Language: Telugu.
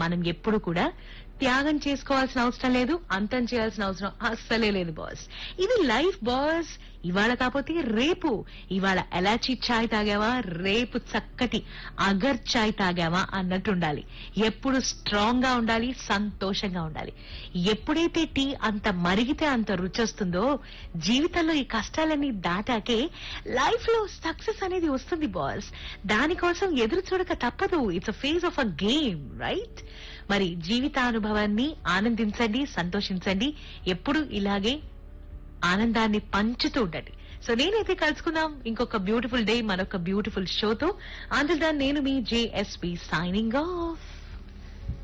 మనం ఎప్పుడు కూడా త్యాగం చేసుకోవాల్సిన అవసరం లేదు అంతం చేయాల్సిన అవసరం అస్సలే లేదు బాస్ ఇది లైఫ్ బాస్ ఇవాళ కాకపోతే రేపు ఇవాళ ఎలాచీ చాయ్ తాగావా రేపు చక్కటి అగర్ చాయ్ తాగావా అన్నట్టు ఉండాలి ఎప్పుడు స్ట్రాంగ్ గా ఉండాలి సంతోషంగా ఉండాలి ఎప్పుడైతే టీ అంత మరిగితే అంత రుచి వస్తుందో జీవితంలో ఈ కష్టాలన్నీ దాటాకే లైఫ్ లో సక్సెస్ అనేది వస్తుంది బాస్ దానికోసం ఎదురు చూడక తప్పదు it's a phase of a game right మరి జీవితానుభవాన్ని ఆనందించండి సంతోషించండి ఎప్పుడు ఇలాగే ఆనందాన్ని పంచుతూ ఉండండి సో నేనైతే కలుసుకుందాం ఇంకొక బ్యూటిఫుల్ డే మరొక బ్యూటిఫుల్ షోతో అందులో నేను మీ జేఎస్పి సైనింగ్ ఆఫ్